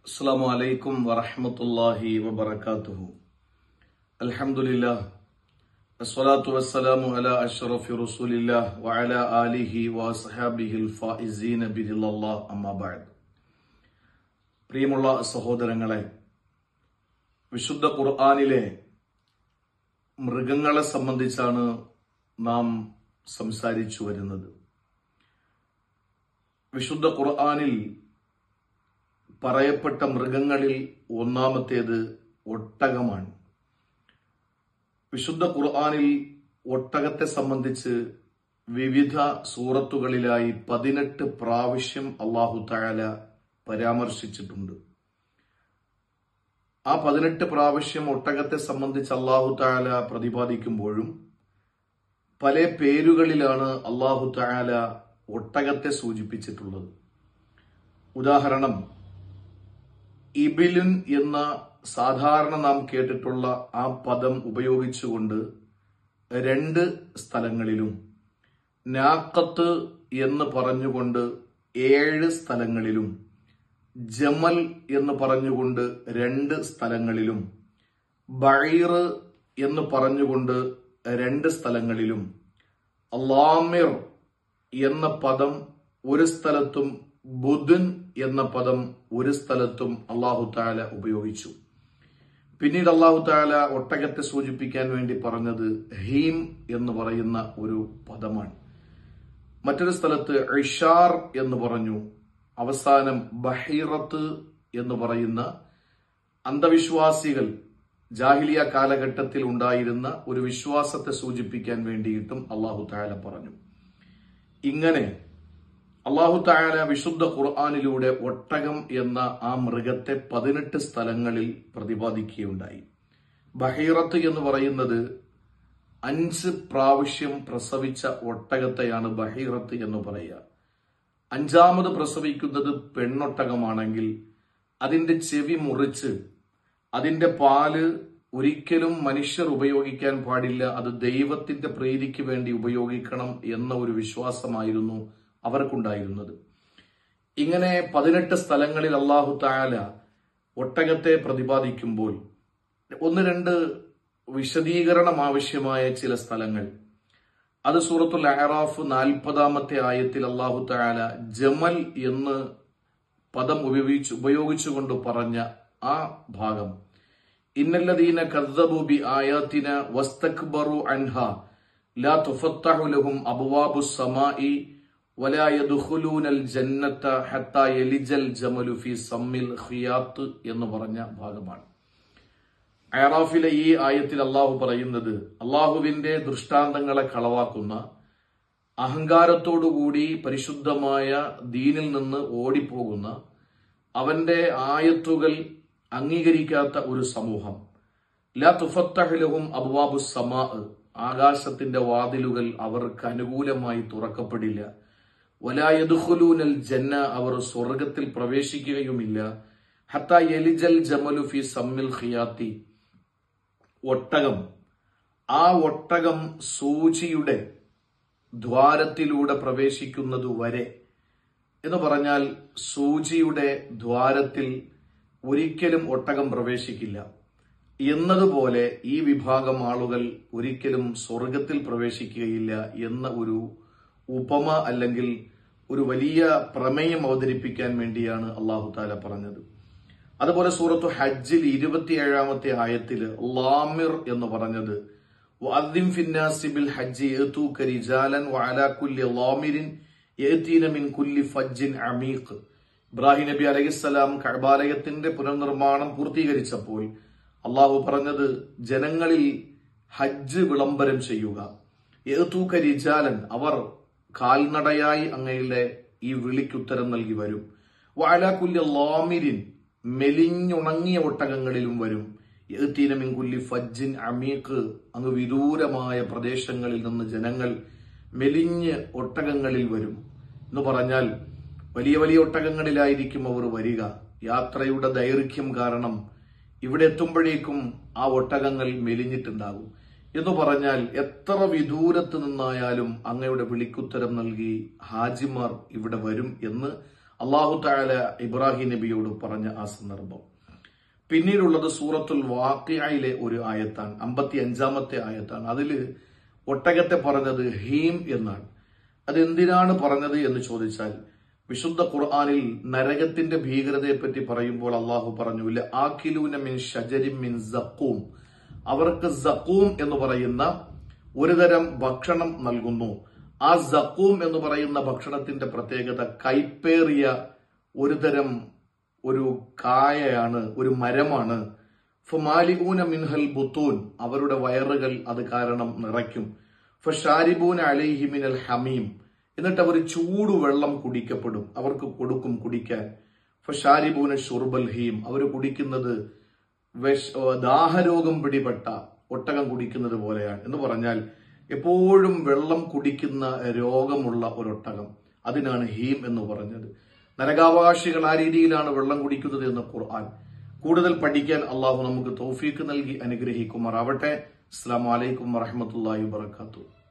السلام عليكم ورحمة الله وبركاته الحمد لله الصلاة والسلام على أشرف رسول الله وعلى آله وأصحابه الفائزين برضا الله أما بعد പ്രിയമുള്ള സഹോദരങ്ങളെ വിശുദ്ധ ഖുർആാനിലെ മൃഗങ്ങളെ സംബന്ധിച്ചാണ് നാം സംസാരിച്ചു വരുന്നത് വിശുദ്ധ ഖുർആാനിൽ പറയപ്പെട്ട മൃഗങ്ങളിൽ ഒന്നാമത്തേത് ഒട്ടകമാണ് വിശുദ്ധ ഖുർആാനിൽ ഒട്ടകത്തെ സംബന്ധിച്ച് വിവിധ സൂറത്തുകളിലായി പതിനെട്ട് പ്രാവശ്യം അള്ളാഹു താല പരാമർശിച്ചിട്ടുണ്ട് ആ പതിനെട്ട് പ്രാവശ്യം ഒട്ടകത്തെ സംബന്ധിച്ച് അള്ളാഹു താല പ്രതിപാദിക്കുമ്പോഴും പല പേരുകളിലാണ് അള്ളാഹു താല ഒട്ടകത്തെ സൂചിപ്പിച്ചിട്ടുള്ളത് ഉദാഹരണം ഇബിലുൻ എന്ന സാധാരണ നാം കേട്ടിട്ടുള്ള ആ പദം ഉപയോഗിച്ചുകൊണ്ട് രണ്ട് സ്ഥലങ്ങളിലും നാക്കത്ത് എന്ന് പറഞ്ഞുകൊണ്ട് ഏഴ് സ്ഥലങ്ങളിലും ജമൽ എന്ന് പറഞ്ഞുകൊണ്ട് രണ്ട് സ്ഥലങ്ങളിലും ബൈർ എന്ന് പറഞ്ഞുകൊണ്ട് രണ്ട് സ്ഥലങ്ങളിലും അലാമിർ എന്ന പദം ഒരു സ്ഥലത്തും ബുധൻ എന്ന പദം ഒരു സ്ഥലത്തും അള്ളാഹു താല ഉപയോഗിച്ചു പിന്നീട് അള്ളാഹു താല ഒട്ടകത്തെ സൂചിപ്പിക്കാൻ വേണ്ടി പറഞ്ഞത് ഹീം എന്ന് പറയുന്ന ഒരു പദമാണ് മറ്റൊരു സ്ഥലത്ത് ഇഷാർ എന്ന് പറഞ്ഞു അവസാനം ബഹീറത്ത് എന്ന് പറയുന്ന അന്ധവിശ്വാസികൾ ജാഹിലിയ കാലഘട്ടത്തിൽ ഉണ്ടായിരുന്ന ഒരു വിശ്വാസത്തെ സൂചിപ്പിക്കാൻ വേണ്ടിയിട്ടും അള്ളാഹു താല പറഞ്ഞു ഇങ്ങനെ അള്ളാഹു താല വിശുദ്ധ ഖുർആാനിലൂടെ ഒട്ടകം എന്ന ആ മൃഗത്തെ പതിനെട്ട് സ്ഥലങ്ങളിൽ പ്രതിപാദിക്കുകയുണ്ടായി ബഹീറത്ത് എന്ന് പറയുന്നത് അഞ്ച് പ്രാവശ്യം പ്രസവിച്ച ഒട്ടകത്തെയാണ് ബഹീറത്ത് എന്ന് പറയുക അഞ്ചാമത് പ്രസവിക്കുന്നത് പെണ്ണൊട്ടകമാണെങ്കിൽ അതിന്റെ ചെവി മുറിച്ച് അതിന്റെ പാല് ഒരിക്കലും മനുഷ്യർ ഉപയോഗിക്കാൻ പാടില്ല അത് ദൈവത്തിന്റെ പ്രീതിക്ക് വേണ്ടി ഉപയോഗിക്കണം എന്ന ഒരു വിശ്വാസമായിരുന്നു അവർക്കുണ്ടായിരുന്നത് ഇങ്ങനെ പതിനെട്ട് സ്ഥലങ്ങളിൽ അള്ളാഹു താല ഒട്ടകത്തെ പ്രതിപാദിക്കുമ്പോൾ ഒന്ന് രണ്ട് വിശദീകരണം ആവശ്യമായ ചില സ്ഥലങ്ങൾ അത് സൂറത്തുൽ അഹറാഫ് നാൽപ്പതാമത്തെ ആയത്തിൽ അള്ളാഹു താല ജമൽ എന്ന് പദം ഉപയോഗിച്ച് ഉപയോഗിച്ചുകൊണ്ട് പറഞ്ഞ ആ ഭാഗം ഇന്നല്ലദീന കദ്ദബു ആയാത്തിന വസ്തക്ബറു അൻഹ ലാ തുഫത്തഹു ലഹും അബ്വാബു സമാഇ വലാ യദ്ഖുലൂനൽ ജന്നത ഹത്താ യലിജൽ ജമലു ഫി സമ്മിൽ ഖിയാത്ത് എന്ന് പറഞ്ഞ ഭാഗമാണ് അയറാഫിലെ ഈ ആയത്തിൽ അള്ളാഹു പറയുന്നത് അള്ളാഹുവിന്റെ ദൃഷ്ടാന്തങ്ങളെ കളവാക്കുന്ന അഹങ്കാരത്തോടുകൂടി പരിശുദ്ധമായ ദീനിൽ നിന്ന് ഓടിപ്പോകുന്ന അവന്റെ ആയത്തുകൾ അംഗീകരിക്കാത്ത ഒരു സമൂഹം ലാ തുഫത്തഹലഹും അബ്വാബു സമാ ആകാശത്തിന്റെ വാതിലുകൾ അവർക്ക് അനുകൂലമായി തുറക്കപ്പെടില്ല വലായദുഖുലൂനൽ ജന്ന അവർ സ്വർഗത്തിൽ പ്രവേശിക്കുകയുമില്ല ഹത്ത എലിജൽ ജമലു ഫി സമ്മിൽ ഖിയാത്തി ഒട്ടകം ആ ഒട്ടകം സൂചിയുടെ ദ്വാരത്തിലൂടെ പ്രവേശിക്കുന്നത് വരെ എന്ന് പറഞ്ഞാൽ സൂചിയുടെ ദ്വാരത്തിൽ ഒരിക്കലും ഒട്ടകം പ്രവേശിക്കില്ല എന്നതുപോലെ ഈ വിഭാഗം ആളുകൾ ഒരിക്കലും സ്വർഗത്തിൽ പ്രവേശിക്കുകയില്ല എന്ന ഒരു ഉപമ അല്ലെങ്കിൽ ഒരു വലിയ പ്രമേയം അവതരിപ്പിക്കാൻ വേണ്ടിയാണ് അള്ളാഹു താല പറഞ്ഞത് അതുപോലെ സൂറത്തു ഹജ്ജിൽ ഇരുപത്തിയേഴാമത്തെ ആയത്തില് ലാമിർ എന്ന് പറഞ്ഞത് വഅദ്ദിം ഫിന്നാസിബിൽ ഹജ്ജി യഅതൂക റിജാലൻ വഅലാ കുല്ലി ലാമിരിൻ യഅതീന മിൻ കുല്ലി ഫജ്ജിൻ അമീഖ് ഇബ്രാഹിം നബി അലൈഹിസ്സലാം കഅബാലയത്തിന്റെ പുനർനിർമ്മാണം പൂർത്തീകരിച്ചപ്പോൾ അള്ളാഹു പറഞ്ഞത് ജനങ്ങളിൽ ഹജ്ജ് വിളംബരം ചെയ്യുക യഅതൂക റിജാലൻ അവർ കാൽനടയായി അങ്ങയുടെ ഈ വിളിക്കുത്തരം നൽകി വരും വഅലാ കുല്ലി ലാമിരിൻ മെലിഞ്ഞുണങ്ങിയ ഒട്ടകങ്ങളിലും വരും യത്തീനമിൻകുല്ലി ഫജ്ജിൻ അമീഖ് അങ്ങ് വിദൂരമായ പ്രദേശങ്ങളിൽ നിന്ന് ജനങ്ങൾ മെലിഞ്ഞ് ഒട്ടകങ്ങളിൽ വരും എന്ന് പറഞ്ഞാൽ വലിയ വലിയ ഒട്ടകങ്ങളിലായിരിക്കും അവർ വരിക യാത്രയുടെ ദൈർഘ്യം കാരണം ഇവിടെ എത്തുമ്പോഴേക്കും ആ ഒട്ടകങ്ങൾ മെലിഞ്ഞിട്ടുണ്ടാകും എന്ന് പറഞ്ഞാൽ എത്ര വിദൂരത്ത് നിന്നായാലും അങ്ങയുടെ വിളിക്കുത്തരം നൽകി ഹാജിമാർ ഇവിടെ വരും എന്ന് അള്ളാഹു താല ഇബ്രാഹിം നബിയോട് പറഞ്ഞ ആ സന്ദർഭം പിന്നീടുള്ളത് സൂറത്തുൽ വാക്കിയയിലെ ഒരു ആയത്താണ് അമ്പത്തി അഞ്ചാമത്തെ ആയത്താണ് അതില് ഒട്ടകത്തെ പറഞ്ഞത് ഹീം എന്നാണ് അതെന്തിനാണ് പറഞ്ഞത് എന്ന് ചോദിച്ചാൽ വിശുദ്ധ ഖുർആാനിൽ നരകത്തിന്റെ ഭീകരതയെ പറ്റി പറയുമ്പോൾ അള്ളാഹു പറഞ്ഞു "ല ആഖിലൂന മിൻ ഷജരിൻ മിൻ സഖൂം അവർക്ക് സഖൂം എന്ന് പറയുന്ന ഒരു തരം ഭക്ഷണം നൽകുന്നു ആ സഖൂം എന്ന് പറയുന്ന ഭക്ഷണത്തിന്റെ പ്രത്യേകത കൈപ്പേറിയ ഒരു തരം ഒരു കായയാണ് ഒരു മരമാണ് ഫമാലിഊന മിൻഹൽ ബുത്തൂൻ അവരുടെ വയറുകൾ അത് കാരണം നിറയ്ക്കും ഫഷാരിബൂന അലൈഹി മിനൽ ഹമീം എന്നിട്ട് അവർ ചൂടുവെള്ളം കുടിക്കപ്പെടും അവർക്ക് കൊടുക്കും കുടിക്കാൻ ഫഷാരിബൂന ഷുർബൽ ഹീം അവർ കുടിക്കുന്നത് വിഷ ദാഹരോഗം പിടിപെട്ട ഒട്ടകം കുടിക്കുന്നത് പോലെയാണ് എന്ന് പറഞ്ഞാൽ എപ്പോഴും വെള്ളം കുടിക്കുന്ന രോഗമുള്ള ഒരൊട്ടകം അതിനാണ് ഹീം എന്ന് പറഞ്ഞത് നരകാവകാശികൾ ആ രീതിയിലാണ് വെള്ളം കുടിക്കുന്നത് എന്ന് ഖുർആൻ കൂടുതൽ പഠിക്കാൻ അള്ളാഹു നമുക്ക് തൗഫീക്ക് നൽകി അനുഗ്രഹിക്കുമാറാവട്ടെ അസ്സാം വലൈക്കും വറഹമത്തല്ലാഹി വാത്തു